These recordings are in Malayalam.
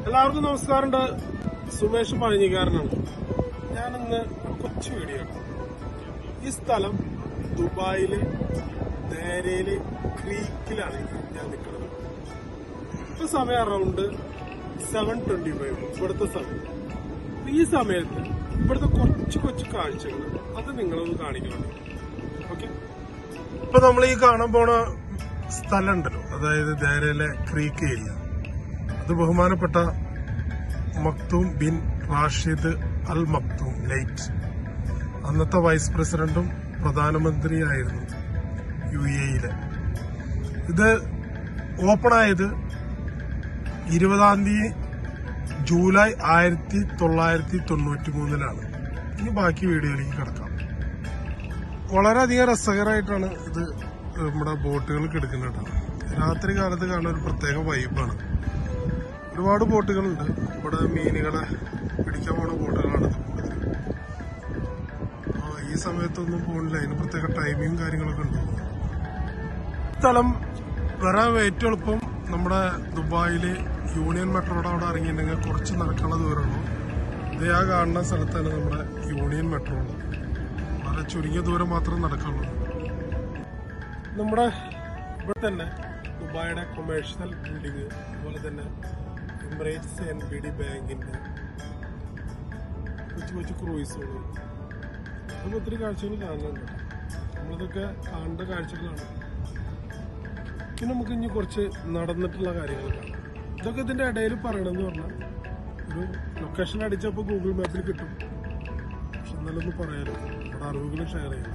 എല്ലാവർക്കും നമസ്കാരമുണ്ട് സുമേഷ് പഴഞ്ഞിക്കാരനാണ് ഞാനിന്ന് കൊച്ചു വീഡിയോ ആണ്. ഈ സ്ഥലം ദുബായിലെ ദേരയിലെ ക്രീക്കിലാണ് ഞാൻ നിൽക്കുന്നത് ഇപ്പൊ സമയം അറൗണ്ട് സെവൻ ട്വന്റി ഫൈവ് ഇവിടുത്തെ സമയം അപ്പൊ ഈ സമയത്ത് ഇവിടുത്തെ കുറച്ച് കൊച്ചു കാഴ്ചകൾ അത് നിങ്ങളൊന്ന് കാണിക്കണം ഓക്കെ ഇപ്പൊ നമ്മൾ ഈ കാണാൻ പോണ സ്ഥലം ഉണ്ടല്ലോ അതായത് ദേരയിലെ ക്രീക്ക് ഏരിയ അത് ബഹുമാനപ്പെട്ട Maktoum bin Rashid Al Maktoum ലൈറ്റ് അന്നത്തെ വൈസ് പ്രസിഡന്റും പ്രധാനമന്ത്രിയായിരുന്നു യു എയിലെ ഇത് ഓപ്പൺ ആയത് ഇരുപതാം തീയതി ജൂലൈ ആയിരത്തി തൊള്ളായിരത്തി തൊണ്ണൂറ്റി മൂന്നിലാണ് ഇനി ബാക്കി വീഡിയോയിലേക്ക് കിടക്കാം വളരെയധികം രസകരമായിട്ടാണ് ഇത് നമ്മുടെ ബോട്ടുകൾക്ക് എടുക്കുന്നത് കേട്ടോ രാത്രി കാലത്ത് കാണാൻ ഒരു പ്രത്യേക വൈബാണ് ഒരുപാട് ബോട്ടുകളുണ്ട് ഇവിടെ മീനുകളെ പിടിക്കാൻ പോണ ബോട്ടുകളാണ് ഇത് കൂടുതൽ അപ്പൊ ഈ സമയത്തൊന്നും പോണില്ല അതിന് പ്രത്യേക ടൈമിങ് കാര്യങ്ങളൊക്കെ ഉണ്ട് സ്ഥലം വരാൻ ഏറ്റവും എളുപ്പം നമ്മുടെ ദുബായില് യൂണിയൻ മെട്രോയുടെ അവിടെ ഇറങ്ങിയിട്ടുണ്ടെങ്കിൽ കുറച്ച് നടക്കാനുള്ള ദൂരമുള്ളൂ ഇത് ആ കാണുന്ന സ്ഥലത്താണ് നമ്മുടെ യൂണിയൻ മെട്രോ ഉള്ളത് വളരെ ചുരുങ്ങിയ ദൂരം മാത്രമേ നടക്കുള്ളൂ നമ്മുടെ ഇവിടെ തന്നെ ദുബായിയുടെ കൊമേഴ്ഷ്യൽ ബിൽഡിംഗ് അതുപോലെ തന്നെ എമിറേറ്റ്സ് എൻ ബി ഡി ബാങ്കിന്റെ കൊച്ചു കൊച്ചു ക്രൂയിസുകൾ അതൊക്കെ ഒത്തിരി കാഴ്ചകൾ കാണുന്നുണ്ട് നമ്മളിതൊക്കെ കാണേണ്ട കാഴ്ചകളാണ് പിന്നെ നമുക്ക് ഇനി കുറച്ച് നടന്നിട്ടുള്ള കാര്യങ്ങൾ കാണാം ഇതൊക്കെ ഇതിന്റെ ഇടയിൽ പറയണമെന്ന് പറഞ്ഞാൽ ഒരു ലൊക്കേഷൻ അടിച്ചപ്പോൾ ഗൂഗിൾ മാപ്പിൽ കിട്ടും പക്ഷെ എന്നാലൊന്നും പറയാലോ നമ്മുടെ അറിവുകൾ ഷെയർ ചെയ്യണം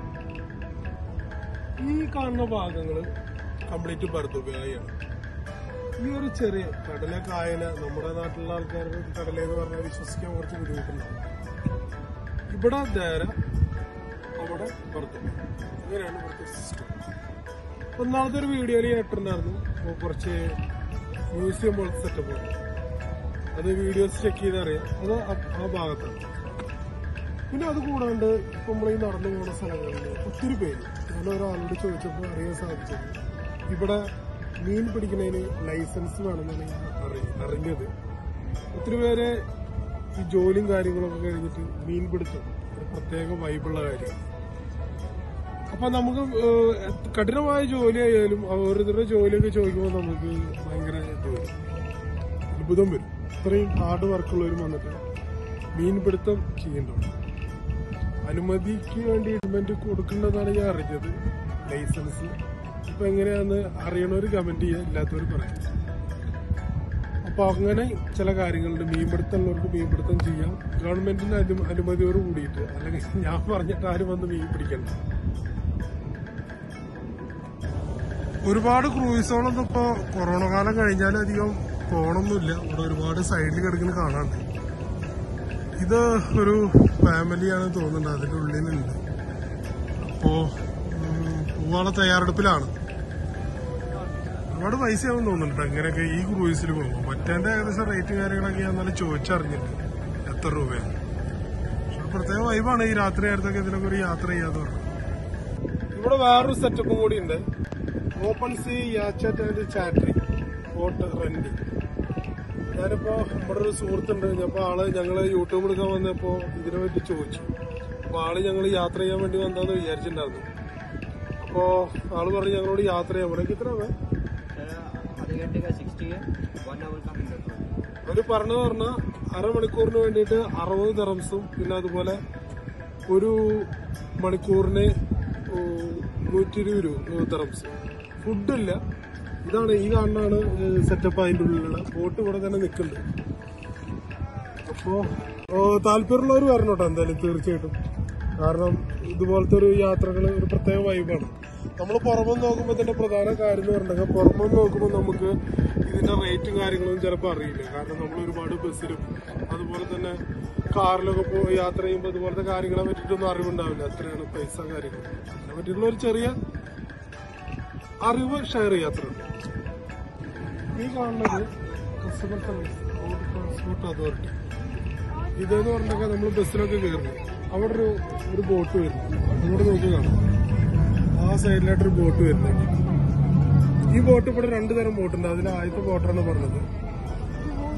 ഈ കാണുന്ന ഭാഗങ്ങൾ കംപ്ലീറ്റ് ബർദുബായിയാണ് ഈ ഒരു ചെറിയ കടല കായല നമ്മുടെ നാട്ടിലുള്ള ആൾക്കാർക്ക് കടലെന്ന് പറഞ്ഞാൽ വിശ്വസിക്കാൻ കുറച്ച് ബുദ്ധിമുട്ടുണ്ടാവും ഇവിടെ ദേര അവിടെ ബർദുബ അങ്ങനെയാണ് ഇവിടുത്തെ സിസ്റ്റം ഒന്നാമത്തെ ഒരു വീഡിയോയിൽ ഞാൻ ഇട്ടിട്ടുണ്ടായിരുന്നു അപ്പൊ കുറച്ച് മ്യൂസിയം പോലത്തെ സെറ്റപ്പ് അത് വീഡിയോസ് ചെക്ക് ചെയ്തറിയാം അത് ആ- ആ ഭാഗത്താണ് പിന്നെ അത് കൂടാണ്ട് ഇപ്പൊ നമ്മൾ ഈ നടന്നു പോകുന്ന സ്ഥലങ്ങളിൽ ഒത്തിരി പേര് ഞാൻ ഒരാളോട് ചോദിച്ചപ്പോൾ അറിയാൻ സാധിച്ചത് ഇവിടെ മീൻ പിടിക്കുന്നതിന് ലൈസൻസ് വേണമെന്നാണ് ഞാൻ അറി- അറിഞ്ഞത് ഒത്തിരി പേര് ഈ ജോലിയും കാര്യങ്ങളൊക്കെ കഴിഞ്ഞിട്ട് മീൻ പിടുത്തം ഒരു പ്രത്യേക വൈബുള്ള കാര്യമാണ് അപ്പൊ നമുക്ക് ഏഹ്, കഠിനമായ ജോലി ആയാലും ഓരോരുത്തരുടെ ജോലിയൊക്കെ ചോദിക്കുമ്പോൾ നമുക്ക് ഭയങ്കര ഇത് വരും അത്ഭുതം വരും ഇത്രയും ഹാർഡ് വർക്കുള്ളവരും വന്നിട്ട് മീൻപിടുത്തം ചെയ്യുന്നുണ്ട് അനുമതിക്ക് വേണ്ടി ഗവൺമെന്റ് കൊടുക്കേണ്ടതാണ് ഞാൻ അറിഞ്ഞത് ലൈസൻസ് ഇപ്പൊ എങ്ങനെയാന്ന് അറിയണവർ കമന്റ് ചെയ്യുക ഇല്ലാത്തവർ പറയാം അപ്പൊ അങ്ങനെ ചില കാര്യങ്ങളുണ്ട് മീൻപിടുത്തമുള്ളവർക്ക് മീൻപിടുത്തം ചെയ്യാം ഗവൺമെന്റിന്റെ അനു- അനുമതിയോട് കൂടിയിട്ട് അല്ലെങ്കിൽ ഞാൻ പറഞ്ഞിട്ട് ആരും വന്ന് മീൻ പിടിക്കണ്ട ഒരുപാട് ക്രൂയിസുകളൊന്നും ഇപ്പൊ കൊറോണ കാലം കഴിഞ്ഞാൽ അധികം പോണൊന്നുമില്ല ഇവിടെ ഒരുപാട് സൈഡിൽ കിടക്കുന്ന കാണാണ്ട് ഇത് ഒരു ഫാമിലിയാണ് തോന്നുന്നുണ്ട് അതിന്റെ ഉള്ളിലുണ്ട് അപ്പോ ഉം, പോവാനുള്ള തയ്യാറെടുപ്പിലാണ് ഒരുപാട് പൈസയാവും തോന്നുന്നുണ്ട് അങ്ങനെയൊക്കെ ഈ ക്രൂയിസിൽ പോകുമ്പോൾ മറ്റേന്റെ ഏകദേശം റേറ്റ് കാര്യങ്ങളൊക്കെ ഞാൻ നല്ല ചോദിച്ചറിഞ്ഞിട്ട് എത്ര രൂപയാണ് പക്ഷെ ഒരു പ്രത്യേക വൈബാണ് ഈ രാത്രി നേരത്തൊക്കെ ഇതിനൊക്കെ ഒരു യാത്ര ചെയ്യാന്ന് പറഞ്ഞു ഇവിടെ വേറൊരു സെറ്റപ്പും കൂടി ഉണ്ട് open sea yacht and charter boat rent ഞാനിപ്പോ നമ്മുടെ ഒരു സുഹൃത്തുണ്ട് അപ്പൊ ആള് ഞങ്ങള് യൂട്യൂബ് എടുക്കാൻ വന്നപ്പോ ഇതിനെ പറ്റി ചോദിച്ചു അപ്പൊ ആള് ഞങ്ങൾ യാത്ര ചെയ്യാൻ വേണ്ടി വന്നാന്ന് വിചാരിച്ചിട്ടുണ്ടായിരുന്നു അപ്പോ ആള് പറഞ്ഞു ഞങ്ങളോട് യാത്ര ചെയ്യാൻ ഇവിടേക്ക് ഇത്ര सर आधे घंटे का सिक्सटी है वन आवर का हंड्रेड അവര് പറഞ്ഞു പറഞ്ഞ അരമണിക്കൂറിന് വേണ്ടിയിട്ട് അറുപത് ദറംസും പിന്നെ അതുപോലെ ഒരു മണിക്കൂറിന് നൂറ്റി ഇരുപത് രൂപ ദറംസ് ഫുഡില്ല ഇതാണ് ഈ കാണുന്നതാണ് സെറ്റപ്പ് അതിന്റെ ഉള്ളിലുള്ള ബോട്ട് ഇവിടെ തന്നെ നിൽക്കുന്നുണ്ട് അപ്പോ താല്പര്യമുള്ളവർ വരണം കേട്ടോ എന്തായാലും തീർച്ചയായിട്ടും കാരണം ഇതുപോലത്തെ ഒരു യാത്രകൾ ഒരു പ്രത്യേക വൈബാണ് നമ്മൾ പുറമെ നോക്കുമ്പോൾ ഇതിന്റെ പ്രധാന കാര്യം എന്ന് പറഞ്ഞിട്ടുണ്ടെങ്കിൽ പുറമെ നോക്കുമ്പോൾ നമുക്ക് ഇതിന്റെ റേറ്റും കാര്യങ്ങളും ചിലപ്പോൾ അറിയില്ല കാരണം നമ്മൾ ഒരുപാട് ബസ്സിലും അതുപോലെ തന്നെ കാറിലൊക്കെ പോയി യാത്ര ചെയ്യുമ്പോൾ ഇതുപോലത്തെ കാര്യങ്ങളെ പറ്റിയിട്ടൊന്നും അറിവുണ്ടാവില്ല എത്രയാണ് പൈസ കാര്യങ്ങൾ അതിനെ പറ്റിയിട്ടുള്ള ഒരു ചെറിയ അറിവ് ഷെയർ ചെയ്യാത്രയുണ്ട് ഈ കാണുന്നത് customer service road transport authority ഇതെന്ന് പറഞ്ഞാൽ നമ്മൾ ബസ്സിലൊക്കെ കയറുന്നു അവിടെ ഒരു ഒരു ബോട്ട് വരുന്നു അങ്ങോട്ട് നോക്കി കാണാം ആ സൈഡിലായിട്ടൊരു ബോട്ട് വരുന്നുണ്ട് ഈ ബോട്ട് ഇവിടെ രണ്ടു തരം ബോട്ടുണ്ട് അതിൽ ആദ്യത്തെ ബോട്ടാണ് പറഞ്ഞത്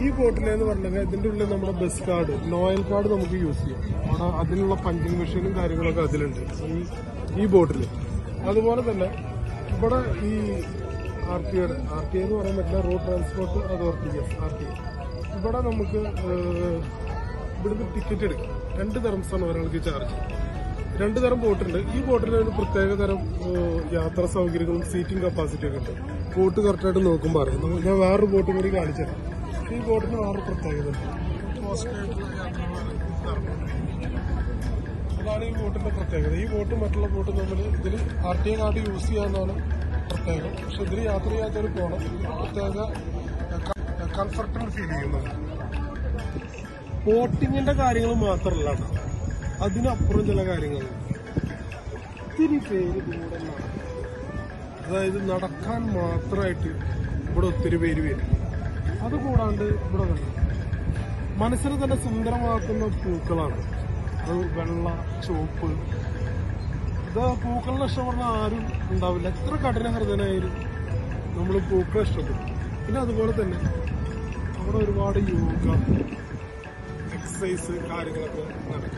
ഈ ബോട്ടിലെന്ന് പറഞ്ഞാൽ ഇതിന്റെ ഉള്ളിൽ നമ്മുടെ ബസ് കാർഡ് നോയൽ കാർഡ് നമുക്ക് യൂസ് ചെയ്യാം അവിടെ അതിനുള്ള പഞ്ചിങ് മെഷീനും കാര്യങ്ങളൊക്കെ അതിലുണ്ട് ഈ ഈ ബോട്ടിൽ അതുപോലെ തന്നെ ഇവിടെ ഈ R T I R T I എന്ന് പറയാൻ പറ്റില്ല road transport authority R T I ഇവിടെ നമുക്ക് ഏഹ്, ഇവിടുന്ന് ടിക്കറ്റ് എടുക്കാം രണ്ട് തരംസാണ് ഒരാൾക്ക് ചാർജ് രണ്ട് തരം ബോട്ടുണ്ട് ഈ ബോട്ടിന് ഒരു പ്രത്യേക തരം ഏഹ്, യാത്രാ സൗകര്യങ്ങളും സീറ്റിംഗ് കപ്പാസിറ്റി ഒക്കെ ഉണ്ട് ബോട്ട് കറക്റ്റായിട്ട് നോക്കുമ്പോൾ അറിയാം നമ്മ- ഞാൻ വേറൊരു ബോട്ടും കൂടി കാണിച്ചു തരാം ഈ ബോട്ടിന് വേറൊരു പ്രത്യേകത ഉണ്ട് കോസ്റ്റ്ലി ആയിട്ടുള്ള യാത്രകളാണ് നടക്കുന്നത്. അതാണ് ഈ ബോട്ടിന്റെ പ്രത്യേകത ഈ ബോട്ട് മറ്റുള്ള ബോട്ട് നമ്മൾ ഇതിൽ R T I card use ചെയ്യാന്നാണ് പ്രത്യേകം പക്ഷെ ഇതിൽ യാത്ര ചെയ്യാത്തവർ പോകണം ഇതിന് പ്രത്യേക കംഫർട്ടബിൾ ഫീൽ ചെയ്യുന്നത് ബോട്ടിങ്ങിന്റെ കാര്യങ്ങൾ മാത്രമല്ല കേട്ടോ. അതിനപ്പുറം ചില കാര്യങ്ങളുണ്ട് ഒത്തിരി പേര് കൂടെ നടക്കും. അതായത് നടക്കാൻ മാത്രമായിട്ട് ഇവിടെ ഒത്തിരി പേര് വരും അതുകൂടാണ്ട് ഇവിടെ കണ്ടോ മനസ്സിനെ തന്നെ സുന്ദരമാക്കുന്ന പൂക്കളാണ് അത് വെള്ള ചുവപ്പ് ഇത് പൂക്കളുടെ ഇഷ്ടപ്പെടുന്ന ആരും ഉണ്ടാവില്ല എത്ര കഠിന ഹൃദയനായാലും നമ്മൾ പൂക്കളെ ഇഷ്ടപ്പെടും പിന്നെ അതുപോലെ തന്നെ അവിടെ ഒരുപാട് യോഗ എക്സസൈസ് കാര്യങ്ങളൊക്കെ നടക്കും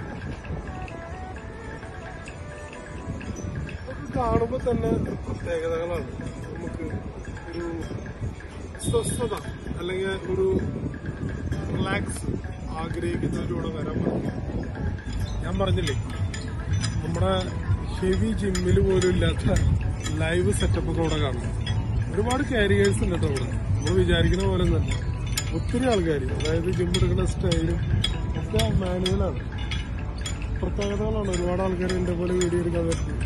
അതൊക്കെ കാണുമ്പോൾ തന്നെ ഒരു പ്രത്യേകതകളാണ് നമുക്ക് ഒരു സ്വസ്ഥത അല്ലെങ്കിൽ ഒരു റിലാക്സ് ആഗ്രഹിക്കുന്നവരിലൂടെ വരാൻ പറ്റും ഞാൻ പറഞ്ഞില്ലേ നമ്മുടെ ഹെവി ജിമ്മിൽ പോലും ഇല്ലാത്ത ലൈവ് സെറ്റപ്പ് ഒക്കെ ഇവിടെ കാണും ഒരുപാട് കാരിയേഴ്സ് ഉണ്ട് കേട്ടോ ഇവിടെ നമ്മൾ വിചാരിക്കുന്ന പോലെ തന്നെ ഒത്തിരി ആൾക്കാർ അതായത് ജിം എടുക്കുന്ന സ്റ്റൈലും ഒക്കെ മാനുവലാണ് പ്രത്യേകതകളാണ് ഒരുപാട് ആൾക്കാർ എന്റെ പോലെ വീഡിയോ എടുക്കാൻ പറ്റും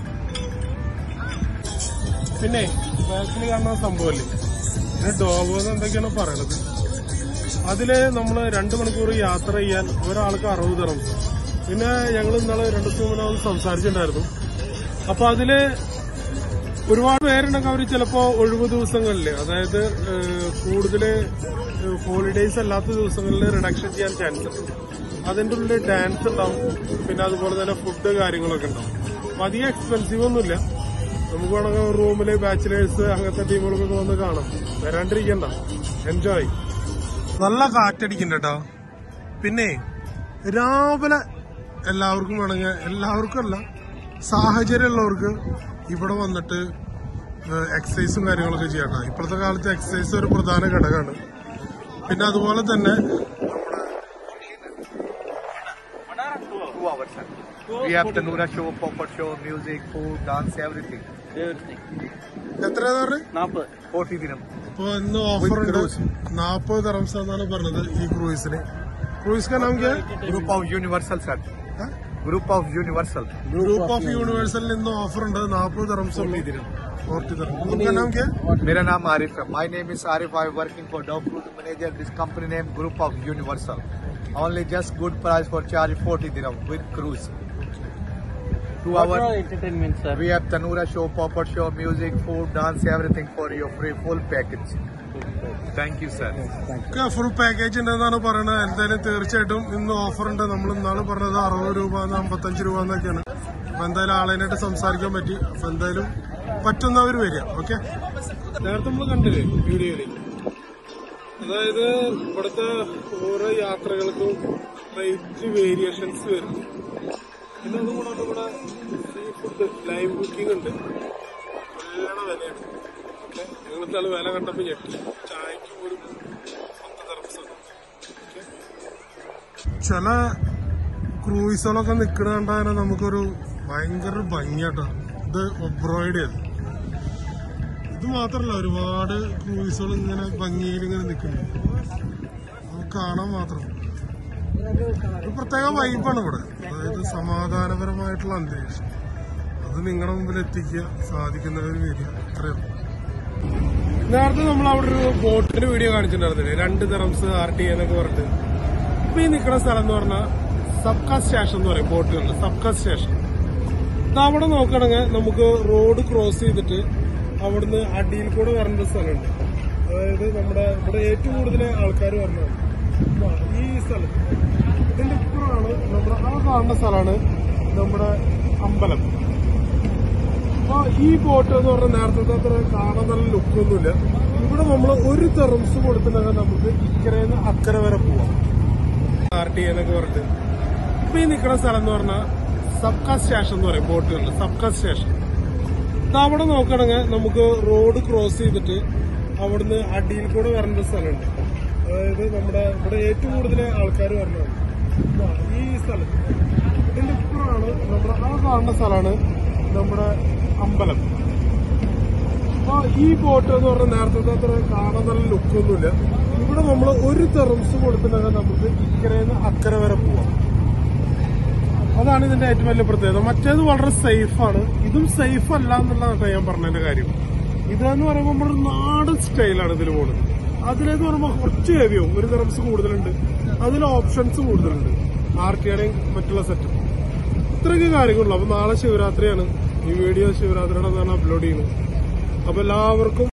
പിന്നെ ബാക്കിൽ കാണുന്ന സംഭവമല്ലേ ഇതിന് ഡോഗോ എന്ന് എന്തൊക്കെയാണ് പറയണത് അതില് നമ്മൾ രണ്ടു മണിക്കൂർ യാത്ര ചെയ്യാൻ ഒരാൾക്ക് അറുപത് തരം പിന്നെ ഞങ്ങൾ ഇന്നലെ രണ്ടു ദിവസം മുന്നേ ഒന്ന് സംസാരിച്ചിട്ടുണ്ടായിരുന്നു അപ്പൊ അതില് ഒരുപാട് പേരുണ്ടെങ്കിൽ അവർ ചിലപ്പോ ഒഴിവ് ദിവസങ്ങളിൽ അതായത് കൂടുതൽ ഹോളിഡേയ്സ് അല്ലാത്ത ദിവസങ്ങളിൽ റിഡക്ഷൻ ചെയ്യാൻ ചാൻസ് ഉണ്ട് അതിന്റെ ഉള്ളിൽ ഡാൻസ് ഉണ്ടാവും പിന്നെ അതുപോലെ തന്നെ ഫുഡ് കാര്യങ്ങളൊക്കെ ഉണ്ടാവും അപ്പൊ അധികം എക്സ്പെൻസീവ് ഒന്നുമില്ല നമുക്ക് വേണമെങ്കിൽ റൂമില് ബാച്ചിലേഴ്സ് അങ്ങനത്തെ ടീമുകൾക്കൊക്കെ വന്ന് കാണാം വരാണ്ടിരിക്കണ്ട എൻജോയ് നല്ല കാറ്റടിക്കുന്നുണ്ട് കേട്ടോ പിന്നെ രാവിലെ എല്ലാവർക്കും വേണമെങ്കിൽ എല്ലാവർക്കും അല്ല സാഹചര്യമുള്ളവർക്ക് ഇവിടെ വന്നിട്ട് എക്സസൈസും കാര്യങ്ങളൊക്കെ ചെയ്യണം ഇപ്പോഴത്തെ കാലത്ത് എക്സസൈസ് ഒരു പ്രധാന ഘടകമാണ് പിന്നെ അതുപോലെ തന്നെ two hours, sir. We have Tanura show, Popper show, music, food, dance, everything. എത്രയാ പറഞ്ഞത് നാൽപ്പത് 40 dinam. ഇപ്പൊ ഇന്ന് ഓഫർ ഉണ്ട് നാപ്പത് തറംസ് എന്നാണ് പറഞ്ഞത് ഈ ക്രൂയിസിന് ക്രൂയിസ് का नाम क्या है Group of Universal, sir. Group of Universal. Group of യൂണിവേഴ്സലിൽ ഇന്ന് ഓഫർ ഉണ്ട് നാപ്പത് തറംസ് ഫോർട്ടി തരം आपका नाम क्या है मेरा नाम आरिफ है. My name is Arif. I am working for Dove Cruise Manager. This company name Group of Universal. Only just good price for charge 40 dirham with cruise. Two hour. entertainment, sir. We have Tanura show, Popper show, music, food, dance, everything for your free full package. Thank you, sir. ഒക്കെ ഫുൾ പാക്കേജ് ഉണ്ടെന്നാണ് പറയുന്നത് എന്തായാലും തീർച്ചയായിട്ടും ഇന്ന് ഓഫർ ഉണ്ട് നമ്മൾ ഇന്നാള് പറഞ്ഞത് അറുപത് രൂപ അമ്പത്തഞ്ച് രൂപ എന്നൊക്കെയാണ് അപ്പൊ എന്തായാലും ആളായിട്ട് സംസാരിക്കാൻ പറ്റി അപ്പൊ എന്തായാലും പറ്റുന്നവർ വരിക ഓക്കെ നേരത്തെ നമ്മൾ കണ്ടില്ലേ വീഡിയോയില് അതായത് ഇവിടുത്തെ ഓരോ യാത്രകൾക്കും റേറ്റ് വേരിയേഷൻസ് വരുന്നു പിന്നെ അതുകൂടാണ്ട് ഇവിടെ സീ ഫുഡ് ലൈവ് ബുക്കിംഗ് ഉണ്ട് നല്ലോണം വിലയാണ് ഓക്കെ നിങ്ങൾ ഇന്നാള് വില കണ്ടപ്പോ ഞെട്ടി ചായക്ക് പോലും പത്ത് തരംസാണ് ചില ക്രൂയിസുകളൊക്കെ നിക്കണ കണ്ടാൽ നമുക്കൊരു ഭയങ്കര ഭംഗിയാട്ടോ ഇത് ഒബ്രോയിഡ് ഇത് മാത്രല്ല ഒരുപാട് ക്രൂയിസുകൾ ഇങ്ങനെ ഭംഗിയിൽ ഇങ്ങനെ നിൽക്കുന്നുണ്ട് നമുക്ക് കാണാൻ മാത്രം ഒരു പ്രത്യേക വൈബാണ് ഇവിടെ അതായത് സമാധാനപരമായിട്ടുള്ള അന്തരീക്ഷം അത് നിങ്ങളുടെ മുമ്പിൽ എത്തിക്കുക സാധിക്കുന്നവർ വരിക അത്രയും നേരത്തെ നമ്മൾ അവിടെ ഒരു ബോട്ടിന്റെ വീഡിയോ കാണിച്ചിട്ടുണ്ടായിരുന്നില്ലേ രണ്ട് തെറംസ് ആർ ടി എന്നൊക്കെ പറഞ്ഞിട്ട് ഇപ്പൊ ഈ നിൽക്കുന്ന സ്ഥലം എന്ന് പറഞ്ഞാൽ സബ്കാ സ്റ്റേഷൻ എന്ന് പറയും ബോട്ടുകളിൽ സബ്കാ സ്റ്റേഷൻ ഇത് അവിടെ നോക്കുകയാണെങ്കിൽ നമുക്ക് റോഡ് ക്രോസ് ചെയ്തിട്ട് അവിടുന്ന് അടിയിൽ കൂടെ വരേണ്ട ഒരു സ്ഥലമുണ്ട് അതായത് നമ്മുടെ ഇവിടെ ഏറ്റവും കൂടുതൽ ആൾക്കാർ വരുന്നത് ഇതാ, ഈ സ്ഥലം ഇതിന്റെ ഇപ്പുറമാണ് നമ്മുടെ ആ കാണുന്ന സ്ഥലമാണ് നമ്മുടെ അമ്പലം അപ്പൊ ഈ ബോട്ട് എന്ന് പറഞ്ഞാൽ നേരത്തെ അത്ര കാണാൻ നല്ല ലുക്കൊന്നുമില്ല ഇവിടെ നമ്മൾ ഒരു തെറംസ് കൊടുത്തിട്ടുണ്ടെങ്കിൽ നമുക്ക് ഇക്കരയിൽ അക്കരെ വരെ പോവാം ആർ ടി എന്നൊക്കെ പറഞ്ഞിട്ട് ഇപ്പൊ ഈ നിൽക്കുന്ന സ്ഥലം എന്ന് പറഞ്ഞാൽ സബ്കാ സ്റ്റേഷൻ എന്ന് പറയും ബോട്ടുകളിൽ സബ്കാ സ്റ്റേഷൻ ഇത് അവിടെ നോക്കണമെങ്കിൽ നമുക്ക് റോഡ് ക്രോസ് ചെയ്തിട്ട് അവിടുന്ന് അടിയിൽ കൂടെ വരേണ്ട ഒരു സ്ഥലമുണ്ട് അതായത് നമ്മുടെ ഇവിടെ ഏറ്റവും കൂടുതൽ ആൾക്കാർ വരണത് ഇതാ, ഈ സ്ഥലത്ത് ഇതിന്റെ ഇപ്പുറമാണ് നമ്മുടെ ആ കാണുന്ന സ്ഥലമാണ് നമ്മുടെ അമ്പലം അപ്പൊ ഈ ബോട്ട് എന്ന് പറഞ്ഞാൽ നേരത്തെ അത്ര കാണാൻ നല്ല ലുക്കൊന്നുമില്ല ഇവിടെ നമ്മൾ ഒരു തെറംസ് കൊടുത്തിട്ടുണ്ടെങ്കിൽ നമുക്ക് ഇക്കരയിൽ നിന്ന് അക്കരെ വരെ പോവാം അതാണ് ഇതിന്റെ ഏറ്റവും വലിയ പ്രത്യേകത മറ്റേത് വളരെ സേഫ് ആണ് ഇതും സേഫ് അല്ല എന്നുള്ളതാണ് ഞാൻ പറഞ്ഞതിന്റെ കാര്യം ഇതെന്ന് പറയുമ്പോൾ നമ്മുടെ നാടൻ സ്റ്റൈലാണ് ഇതിൽ പോകുന്നത് അതിലേന്ന് പറയുമ്പോൾ കുറച്ച് ഹെവിയാവും ഒരു തെറംസ് കൂടുതലുണ്ട് അതിൽ ഓപ്ഷൻസ് കൂടുതലുണ്ട് ആർ ടിയുടെയും മറ്റുള്ള സെറ്റ് ഇത്രയൊക്കെ കാര്യങ്ങളുള്ളൂ അപ്പൊ നാളെ ശിവരാത്രിയാണ് ഈ വീഡിയോ ശിവരാത്രിയുടെ അപ്ലോഡ് ചെയ്യുന്നത് അപ്പൊ എല്ലാവർക്കും